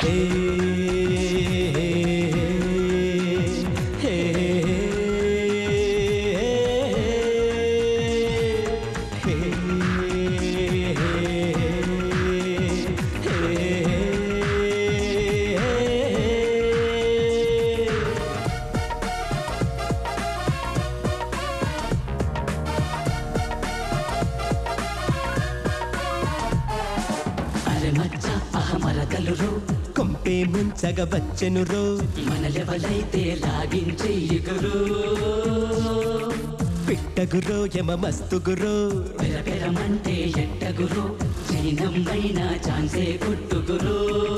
హే హే అరె మచ్చ అహమరదలురు కొంపే ముంచగ వచ్చెను రో మన లెవలైతే లాగించే ఎగురు పిట్టగురో యమ మస్తుగురో పెర పెరమంటే ఎట్టగురు జైనమ్మైన ఛాన్సే కొట్టుగురు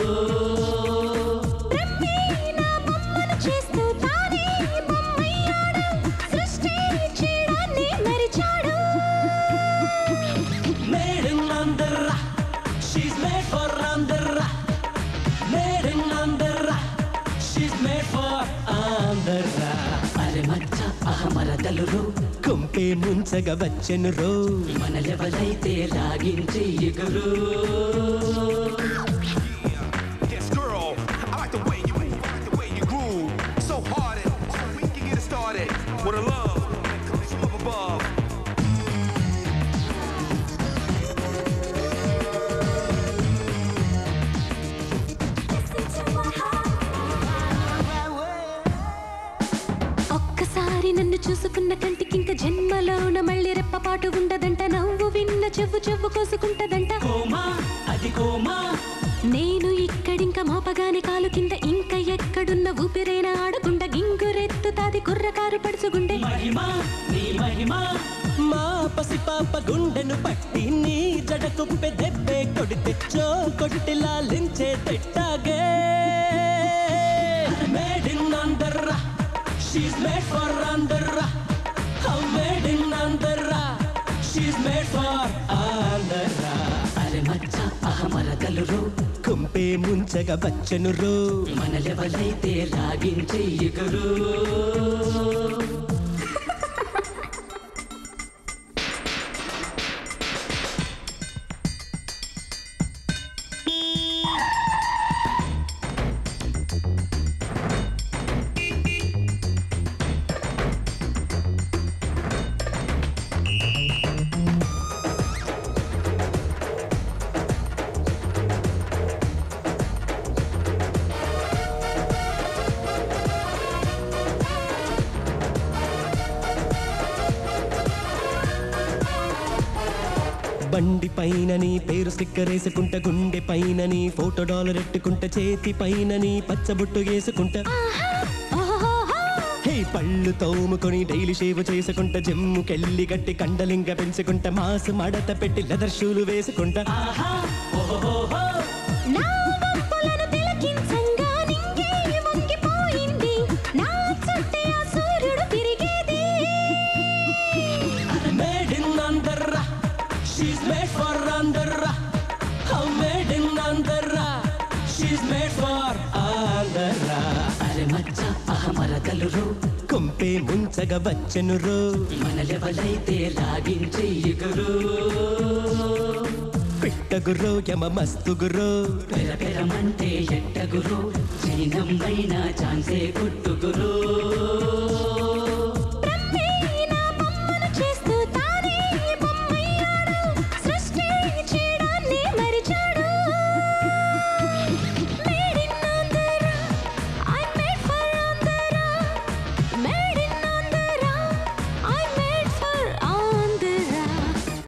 బ్రహ్మేనా బొమ్మను చేస్తూ తానే బొమ్మయ్యాడు. సృష్టి చేయడాన్ని మరిచాడు. Made in Andhra, she's made for Andhra. Made in Andhra, she's made for Andhra. అరె మచ్చ అహమరదలురు కొంపే ముంచగ వచ్చెను రో మన లెవలైతే లాగించే ఎగురు Yes, girl, I like the way you move, I like the way you groove. So hard, and so we can get it started with a love that comes from up above. ఒక్కసారి నన్ను చూసుకున్న కంటికింక జన్మలోన మళ్ళీ రెప్పపాటు ఉండదంట నవ్వు విన్న చెవు చెవు కోసుకుంటదంట కోమా అది కోమా నేను ఇక్కడింక మోపగానే కాలు కింద ఇంకా ఎక్కడున్న ఊపిరైనా ఆడకుండ గింగురెత్తుతాది కుర్రకారు పడుచుగుండే మహిమా నీ మహిమా మా పసి పాప గుండెను పట్టి నీ జడ కుప్పె దెబ్బే కొడితే చో కొట్టి లాలించే తిట్టాగే made in Andhra she's made for Andhra హౌ made in Andhra she's made for Andhra అరె మచ్చ అహమరదలురు కుంపే ముంచగ వచ్చెను రో మన లెవలైతే లాగించే ఎగురు బండి పైన నీ పేరు స్టిక్కర్ వేసుకుంట గుండె పైన నీ ఫోటో డాలర్ ఎట్టుకుంట చేతి పైన నీ పచ్చబొట్టు వేసుకుంట ఓహోహో. హే పళ్ళు తోముకొని డైలీ షేవ్ చేసుకుంట జిమ్ముకెళ్ళి గట్టి కండలింగ పెంచుకుంట మాసు మడత పెట్టి లెదర్ షూలు వేసుకుంట ఆహా ఓహోహో నా వంపులను తిలకించంగా నింగే వంగిపోయింది. నా చుట్టే ఆ సూర్యుడు తిరిగేది. Made in Andhra she's made for Andhra హౌ made in Andhra she's made for Andhra అరె మచ్చ అహమరదలురు కుంపే ముంచగ వచ్చెను రో మన లెవలైతే లాగించే ఎగురు పిట్టగురో యమ మస్తుగురో పెర పెరమంటే ఎట్టగురు జైనమ్మైన ఛాన్సే కొట్టుగురు